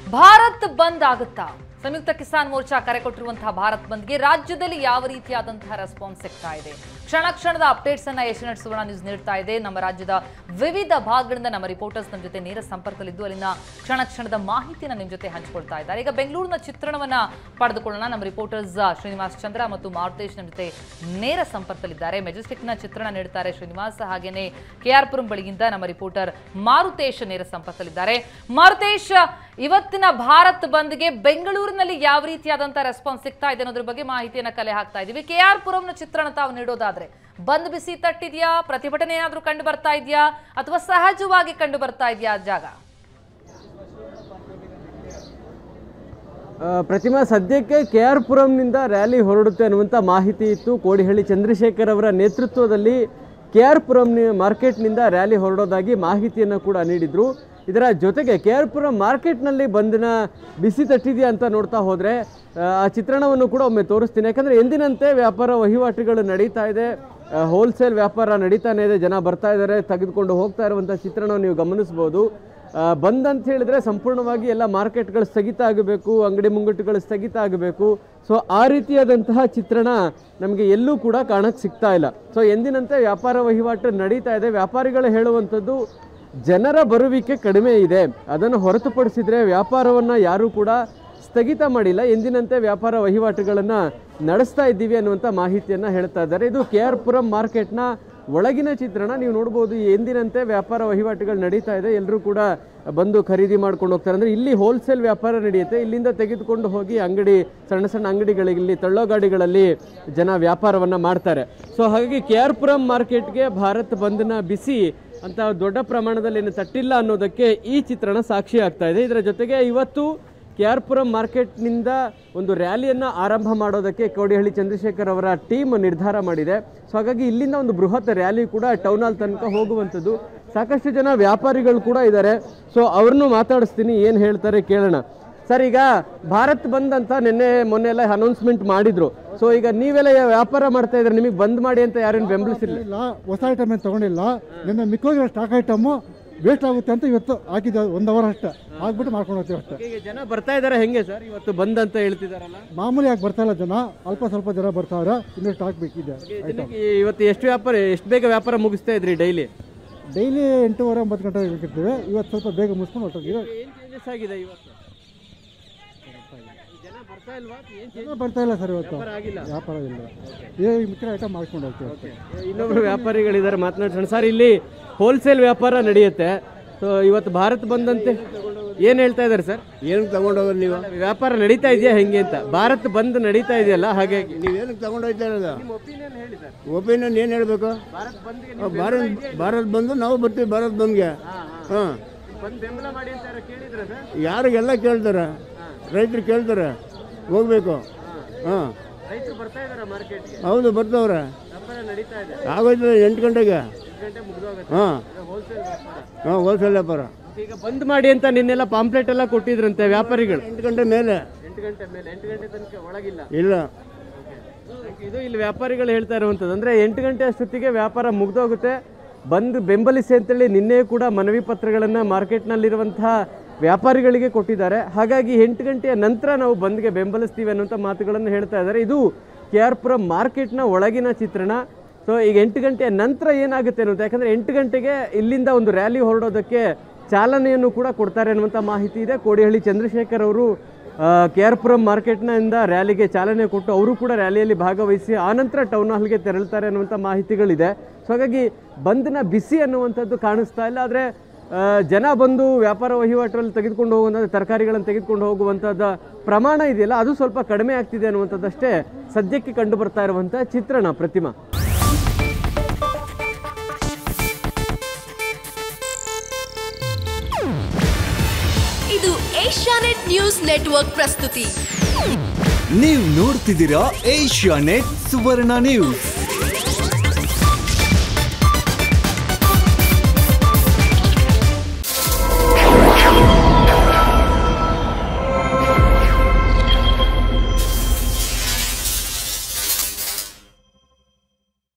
ಭಾರತ್ ಬಂದ್ ಆಗುತ್ತಾ ಸಂಯುಕ್ತ ಕಿಸಾನ್ ಮೋರ್ಚಾ ಕರೆ ಕೊಟ್ಟಿರುವಂತಹ ಭಾರತ್ ಬಂದ್ಗೆ ರಾಜ್ಯದಲ್ಲಿ ಯಾವ ರೀತಿಯಾದಂತಹ ರೆಸ್ಪಾನ್ಸ್ ಸಿಗ್ತಾ ಇದೆ ಕ್ಷಣ ಕ್ಷಣದ ಅಪ್ಡೇಟ್ಸ್ ಅನ್ನ ಏಷ್ಯಾನೆಟ್ ಸುವರ್ಣ ನ್ಯೂಸ್ ನೀಡ್ತಾ ಇದೆ ನಮ್ಮ ರಾಜ್ಯದ ವಿವಿಧ ಭಾಗಗಳಿಂದ ನಮ್ಮ ರಿಪೋರ್ಟರ್ಸ್ ನಮ್ಮ ಜೊತೆ ನೇರ ಸಂಪರ್ಕದಲ್ಲಿದ್ದು ಅಲ್ಲಿನ ಕ್ಷಣ ಕ್ಷಣದ ಮಾಹಿತಿಯನ್ನು ನಿಮ್ಮ ಜೊತೆ ಹಂಚಿಕೊಳ್ತಾ ಇದ್ದಾರೆ ಈಗ ಬೆಂಗಳೂರಿನ ಚಿತ್ರಣವನ್ನ ಪಡೆದುಕೊಳ್ಳೋಣ ನಮ್ಮ ರಿಪೋರ್ಟರ್ಸ್ ಶ್ರೀನಿವಾಸ್ ಚಂದ್ರ ಮತ್ತು ಮಾರುತೇಶ್ ನಮ್ಮ ಜೊತೆ ನೇರ ಸಂಪರ್ಕದಲ್ಲಿದ್ದಾರೆ ಮೆಜೆಸ್ಟಿಕ್ನ ಚಿತ್ರಣ ನೀಡ್ತಾರೆ ಶ್ರೀನಿವಾಸ್ ಹಾಗೇನೆ ಕೆಆರ್ ಪುರಂ ಬಳಿಯಿಂದ ನಮ್ಮ ರಿಪೋರ್ಟರ್ ಮಾರುತೇಶ್ ನೇರ ಸಂಪರ್ಕದಲ್ಲಿದ್ದಾರೆ ಮಾರುತೇಶ್ ಇವತ್ತಿನ ಭಾರತ್ ಬಂದ್ಗೆ ಬೆಂಗಳೂರಿನಲ್ಲಿ ಯಾವ ರೀತಿಯಾದಂತಹ ರೆಸ್ಪಾನ್ಸ್ ಸಿಗ್ತಾ ಇದೆ ಅನ್ನೋದ್ರ ಬಗ್ಗೆ ಮಾಹಿತಿಯನ್ನ ಕಲೆ ಹಾಕ್ತಾ ಇದೀವಿ ಕೆಆರ್ ಪುರಂನ ಚಿತ್ರಣ ತಾವು ನೀಡೋದಾದ್ರೆ ಬಂದ್ ಬಿಸಿ ತಟ್ಟಿದ್ಯಾ ಪ್ರತಿಭಟನೆ ಏನಾದ್ರೂ ಕಂಡು ಬರ್ತಾ ಇದೆಯಾ ಅಥವಾ ಸಹಜವಾಗಿ ಕಂಡು ಬರ್ತಾ ಇದೆಯಾ ಆ ಜಾಗ ಆ, ಪ್ರತಿಮಾ ಸದ್ಯಕ್ಕೆ ಕೆ ಆರ್ ಪುರಂನಿಂದ ರ್ಯಾಲಿ ಹೊರಡುತ್ತೆ ಅನ್ನುವಂಥ ಮಾಹಿತಿ ಇತ್ತು ಕೋಡಿಹಳ್ಳಿ ಚಂದ್ರಶೇಖರ್ ಅವರ ನೇತೃತ್ವದಲ್ಲಿ ಕೆ ಆರ್ ಪುರಂ ಮಾರ್ಕೆಟ್ನಿಂದ ರ್ಯಾಲಿ ಹೊರಡೋದಾಗಿ ಮಾಹಿತಿಯನ್ನು ಕೂಡ ನೀಡಿದರು ಇದರ ಜೊತೆಗೆ ಕೆ ಆರ್ ಪುರಂ ಮಾರ್ಕೆಟ್ನಲ್ಲಿ ಬಂದಿನ ಬಿಸಿ ತಟ್ಟಿದೆಯಾ ಅಂತ ನೋಡ್ತಾ ಹೋದರೆ ಆ ಚಿತ್ರಣವನ್ನು ಕೂಡ ಒಮ್ಮೆ ತೋರಿಸ್ತೀನಿ ಯಾಕಂದರೆ ಎಂದಿನಂತೆ ವ್ಯಾಪಾರ ವಹಿವಾಟುಗಳು ನಡೀತಾ ಇದೆ ಹೋಲ್ಸೇಲ್ ವ್ಯಾಪಾರ ನಡೀತಾನೆ ಇದೆ ಜನ ಬರ್ತಾ ಇದ್ದಾರೆ ತೆಗೆದುಕೊಂಡು ಹೋಗ್ತಾ ಇರುವಂಥ ಚಿತ್ರಣವನ್ನು ನೀವು ಗಮನಿಸ್ಬೋದು ಆ, ಬಂದ್ ಅಂತ ಹೇಳಿದ್ರೆ ಸಂಪೂರ್ಣವಾಗಿ ಎಲ್ಲ ಮಾರ್ಕೆಟ್ಗಳು ಸ್ಥಗಿತ ಆಗಬೇಕು ಅಂಗಡಿ ಮುಂಗಟ್ಟುಗಳು ಸ್ಥಗಿತ ಆಗಬೇಕು ಸೊ ಆ ರೀತಿಯಾದಂತಹ ಚಿತ್ರಣ ನಮಗೆ ಎಲ್ಲೂ ಕೂಡ ಕಾಣಕ್ಕೆ ಸಿಗ್ತಾ ಇಲ್ಲ ಸೊ ಎಂದಿನಂತೆ ವ್ಯಾಪಾರ ವಹಿವಾಟು ನಡೀತಾ ಇದೆ ವ್ಯಾಪಾರಿಗಳು ಹೇಳುವಂಥದ್ದು ಜನರ ಬರುವಿಕೆ ಕಡಿಮೆ ಇದೆ ಅದನ್ನು ಹೊರತುಪಡಿಸಿದರೆ ವ್ಯಾಪಾರವನ್ನು ಯಾರೂ ಕೂಡ ಸ್ಥಗಿತ ಮಾಡಿಲ್ಲ ಎಂದಿನಂತೆ ವ್ಯಾಪಾರ ವಹಿವಾಟುಗಳನ್ನು ನಡೆಸ್ತಾ ಇದ್ದೀವಿ ಅನ್ನುವಂಥ ಮಾಹಿತಿಯನ್ನು ಹೇಳ್ತಾ ಇದ್ದಾರೆ ಇದು ಕೆ ಆರ್ ಪುರಂ ಮಾರ್ಕೆಟ್ನ ಒಳಗಿನ ಚಿತ್ರಣ ನೀವು ನೋಡ್ಬೋದು ಈ ಎಂದಿನಂತೆ ವ್ಯಾಪಾರ ವಹಿವಾಟುಗಳು ನಡೀತಾ ಇದೆ ಎಲ್ಲರೂ ಕೂಡ ಬಂದು ಖರೀದಿ ಮಾಡ್ಕೊಂಡು ಹೋಗ್ತಾರೆ ಅಂದರೆ ಇಲ್ಲಿ ಹೋಲ್ಸೇಲ್ ವ್ಯಾಪಾರ ನಡೆಯುತ್ತೆ ಇಲ್ಲಿಂದ ತೆಗೆದುಕೊಂಡು ಹೋಗಿ ಅಂಗಡಿ ಸಣ್ಣ ಸಣ್ಣ ಅಂಗಡಿಗಳಿಗೆ ಇಲ್ಲಿ ತಳ್ಳೋ ಗಾಡಿಗಳಲ್ಲಿ ಜನ ವ್ಯಾಪಾರವನ್ನು ಮಾಡ್ತಾರೆ ಸೊ ಹಾಗಾಗಿ ಕೆ ಆರ್ ಪುರಂ ಮಾರ್ಕೆಟ್ಗೆ ಭಾರತ್ ಬಂದ್ನ ಬಿಸಿ ಅಂತ ದೊಡ್ಡ ಪ್ರಮಾಣದಲ್ಲಿ ಏನು ತಟ್ಟಿಲ್ಲ ಅನ್ನೋದಕ್ಕೆ ಈ ಚಿತ್ರಣ ಸಾಕ್ಷಿ ಆಗ್ತಾ ಇದೆ ಇದರ ಜೊತೆಗೆ ಇವತ್ತು ಕೆ ಆರ್ ಪುರಂ ಮಾರ್ಕೆಟ್ನಿಂದ ಒಂದು ರ್ಯಾಲಿಯನ್ನು ಆರಂಭ ಮಾಡೋದಕ್ಕೆ ಕೋಡಿಹಳ್ಳಿ ಚಂದ್ರಶೇಖರ್ ಅವರ ಟೀಮ್ ನಿರ್ಧಾರ ಮಾಡಿದೆ ಸೊ ಹಾಗಾಗಿ ಇಲ್ಲಿಂದ ಒಂದು ಬೃಹತ್ ರ್ಯಾಲಿ ಕೂಡ ಟೌನ್ ಹಾಲ್ ತನಕ ಹೋಗುವಂಥದ್ದು ಸಾಕಷ್ಟು ಜನ ವ್ಯಾಪಾರಿಗಳು ಕೂಡ ಇದ್ದಾರೆ ಸೊ ಅವ್ರನ್ನೂ ಮಾತಾಡಿಸ್ತೀನಿ ಏನು ಹೇಳ್ತಾರೆ ಕೇಳೋಣ ಸರ್ ಈಗ ಭಾರತ್ ಬಂದ್ ಅಂತ ನಿನ್ನೆ ಮೊನ್ನೆ ಎಲ್ಲ ಅನೌನ್ಸ್ಮೆಂಟ್ ಮಾಡಿದ್ರು ಸೊ ಈಗ ನೀವೆಲ್ಲ ವ್ಯಾಪಾರ ಮಾಡ್ತಾ ಇದ್ರೆ ನಿಮಗೆ ಬಂದ್ ಮಾಡಿ ಅಂತ ಯಾರೇನು ಬೆಂಬಲಿಸಿಲ್ಲ ಇಲ್ಲ ಹೊಸ ಐಟಮ್ ಏನು ತಗೊಂಡಿಲ್ಲ ನಿನ್ನೆ ಮಿಕ್ಕೋಗಿರೋ ಸ್ಟಾಕ್ ಐಟಮು ವೇಸ್ಟ್ ಆಗುತ್ತೆ ಅಂತ ಇವತ್ತು ಹಾಕಿದ್ದೆ ಒಂದು ಅವರ್ ಅಷ್ಟೇ ಆಗ್ಬಿಟ್ಟು ಮಾಡ್ಕೊಂಡು ಹೋಗ್ತೀವಿ ಅಷ್ಟೇ ಈಗ ಜನ ಬರ್ತಾ ಇದ್ದಾರೆ ಹೆಂಗೆ ಸರ್ ಇವತ್ತು ಬಂದ್ ಅಂತ ಹೇಳ್ತಿದಾರಲ್ಲ ಮಾಮೂಲಿ ಆಗಿ ಬರ್ತಾ ಇಲ್ಲ ಜನ ಅಲ್ಪ ಸ್ವಲ್ಪ ಜನ ಬರ್ತಾವ್ರೆ ಇನ್ನೂ ಸ್ಟಾಕ್ ಬೇಕಿದೆ ಜನಕ್ಕೆ ಇವತ್ತು ಎಷ್ಟು ವ್ಯಾಪಾರ ಎಷ್ಟು ಬೇಗ ವ್ಯಾಪಾರ ಮುಗಿಸ್ತಾ ಇದ್ರಿ ಡೈಲಿ ಡೈಲಿ ಎಂಟೂವರೆ ಒಂಬತ್ತು ಗಂಟೆ ಬೇಕಿರ್ತೀವಿ ಇವತ್ತು ಸ್ವಲ್ಪ ಬೇಗ ಮುಗಿಸ್ಕೊಂಡು ಹೊರಟೋಗಿರೋ ಏನು ಚೇಂಜಸ್ ಆಗಿದೆ ಇವತ್ತು ಜನ ಬರ್ತಾ ಇಲ್ವಾ ಏನು ಜನ ಬರ್ತಾ ಇಲ್ಲ ಸರ್ ಇವತ್ತು ವ್ಯಾಪಾರ ಆಗಿಲ್ಲ ವ್ಯಾಪಾರ ಇಲ್ಲ ಏ ಮಿಕ್ಕಿರೋ ಐಟಮ್ ಮಾಡ್ಕೊಂಡು ಹೋಗ್ತೀವಿ ಅಷ್ಟೇ ಇನ್ನೊಬ್ರು ವ್ಯಾಪಾರಿಗಳಿದ್ದಾರೆ ಮಾತನಾಡ್ಸೋಣ ಸರ್ ಇಲ್ಲಿ ಹೋಲ್ಸೇಲ್ ವ್ಯಾಪಾರ ನಡೆಯುತ್ತೆ ಸೊ ಇವತ್ತು ಭಾರತ್ ಬಂದಂತೆ ಏನು ಹೇಳ್ತಾ ಇದ್ದಾರೆ ಸರ್ ಏನಕ್ಕೆ ತಗೊಂಡೋಗೋದು ನೀವು ವ್ಯಾಪಾರ ನಡೀತಾ ಇದೆಯಾ ಹೆಂಗೆ ಅಂತ ಭಾರತ್ ಬಂದ್ ನಡೀತಾ ಇದೆಯಲ್ಲ ಹಾಗಾಗಿ ನೀವೇನಕ್ಕೆ ತಗೊಂಡೋಗ್ತಾ ಇರೋದು ಒಪಿನಿಯನ್ ಏನು ಹೇಳಬೇಕು ಭಾರತ್ ಭಾರತ್ ಬಂದು ನಾವು ಬರ್ತೀವಿ ಭಾರತ್ ಬಂದ್ಗೆ ಹಾಂ ಬಂದ್ ಬೆಂಬಲ ಮಾಡಿ ಅಂತ ಯಾರೋ ಕೇಳಿದ್ರೆ ಸರ್ ಯಾರಿಗೆಲ್ಲ ಕೇಳ್ತಾರೆ ರೈತರು ಕೇಳ್ತಾರೆ ಹೋಗ್ಬೇಕು ಹಾಂ ರೈತರು ಬರ್ತಾ ಇದ್ದಾರೆ ಮಾರ್ಕೆಟ್ಗೆ ಹೌದು ಬರ್ತಾವ್ರೆ ವ್ಯಾಪಾರ ನಡೀತಾ ಇದೆ ಆಗೋಯ್ತದೆ ಎಂಟು ಗಂಟೆಗೆ ಗಂಟೆ ಮುಗಿದೋಗುತ್ತೆ ಹಾಂ ಹೋಲ್ಸೇಲ್ ವ್ಯಾಪಾರ ಹಾಂ ಹೋಲ್ಸೇಲ್ ವ್ಯಾಪಾರ ಈಗ ಬಂದ್ ಮಾಡಿ ಅಂತ ನಿನ್ನೆಲ್ಲ ಪಾಂಪ್ಲೆಟ್ ಎಲ್ಲ ಕೊಟ್ಟಿದ್ರಂತೆ ವ್ಯಾಪಾರಿಗಳು ಎಂಟು ಗಂಟೆ ಮೇಲೆ ಎಂಟು ಗಂಟೆ ಮೇಲೆ ಎಂಟು ಗಂಟೆ ತನಕ ಒಳಗಿಲ್ಲ ಇಲ್ಲ ಇದು ಇಲ್ಲಿ ವ್ಯಾಪಾರಿಗಳು ಹೇಳ್ತಾ ಇರುವಂಥದ್ದು ಅಂದರೆ ಎಂಟು ಗಂಟೆ ಅಷ್ಟೊತ್ತಿಗೆ ವ್ಯಾಪಾರ ಮುಗ್ದೋಗುತ್ತೆ ಬಂದು ಬೆಂಬಲಿಸಿ ಅಂತೇಳಿ ನಿನ್ನೆ ಕೂಡ ಮನವಿ ಪತ್ರಗಳನ್ನು ಮಾರ್ಕೆಟ್ನಲ್ಲಿರುವಂತಹ ವ್ಯಾಪಾರಿಗಳಿಗೆ ಕೊಟ್ಟಿದ್ದಾರೆ ಹಾಗಾಗಿ ಎಂಟು ಗಂಟೆಯ ನಂತರ ನಾವು ಬಂದ್ಗೆ ಬೆಂಬಲಿಸ್ತೀವಿ ಅನ್ನುವಂಥ ಮಾತುಗಳನ್ನು ಹೇಳ್ತಾ ಇದ್ದಾರೆ ಇದು ಕೆ ಆರ್ ಪುರಂ ಮಾರ್ಕೆಟ್ನ ಒಳಗಿನ ಚಿತ್ರಣ ಸೊ ಈಗ ಎಂಟು ಗಂಟೆಯ ನಂತರ ಏನಾಗುತ್ತೆ ಅನ್ನೋದು ಯಾಕಂದರೆ ಎಂಟು ಗಂಟೆಗೆ ಇಲ್ಲಿಂದ ಒಂದು ರ್ಯಾಲಿ ಹೊರಡೋದಕ್ಕೆ ಚಾಲನೆಯನ್ನು ಕೂಡ ಕೊಡ್ತಾರೆ ಅನ್ನುವಂಥ ಮಾಹಿತಿ ಇದೆ ಕೋಡಿಹಳ್ಳಿ ಚಂದ್ರಶೇಖರ್ ಅವರು ಕೆ ಆರ್ ಪುರಂ ಮಾರ್ಕೆಟ್ನಿಂದ ರ್ಯಾಲಿಗೆ ಚಾಲನೆ ಕೊಟ್ಟು ಅವರು ಕೂಡ ರ್ಯಾಲಿಯಲ್ಲಿ ಭಾಗವಹಿಸಿ ಆನಂತರ ಟೌನ್ ಹಾಲ್ಗೆ ತೆರಳ್ತಾರೆ ಅನ್ನುವಂಥ ಮಾಹಿತಿಗಳಿದೆ ಸೊ ಹಾಗಾಗಿ ಬಂದ್ನ ಬಿಸಿ ಅನ್ನುವಂಥದ್ದು ಕಾಣಿಸ್ತಾ ಇಲ್ಲ ಆದರೆ ಜನ ಬಂದು ವ್ಯಾಪಾರ ವಹಿವಾಟಲ್ಲಿ ತೆಗೆದುಕೊಂಡು ಹೋಗುವಂಥದ್ದು ತರಕಾರಿಗಳನ್ನು ತೆಗೆದುಕೊಂಡು ಹೋಗುವಂಥದ್ದು ಪ್ರಮಾಣ ಇದೆಯಲ್ಲ ಅದು ಸ್ವಲ್ಪ ಕಡಿಮೆ ಆಗ್ತಿದೆ ಅನ್ನುವಂಥದ್ದಷ್ಟೇ ಸದ್ಯಕ್ಕೆ ಕಂಡು ಬರ್ತಾ ಇರುವಂಥ ಚಿತ್ರಣ ಪ್ರತಿಮಾ ಇದು ಏಷ್ಯಾನೆಟ್ ನ್ಯೂಸ್ ನೆಟ್ವರ್ಕ್ ಪ್ರಸ್ತುತಿ ನೀವು ನೋಡ್ತಿದ್ದೀರಾ ಏಷ್ಯಾ ನೆಟ್ ಸುವರ್ಣ ನ್ಯೂಸ್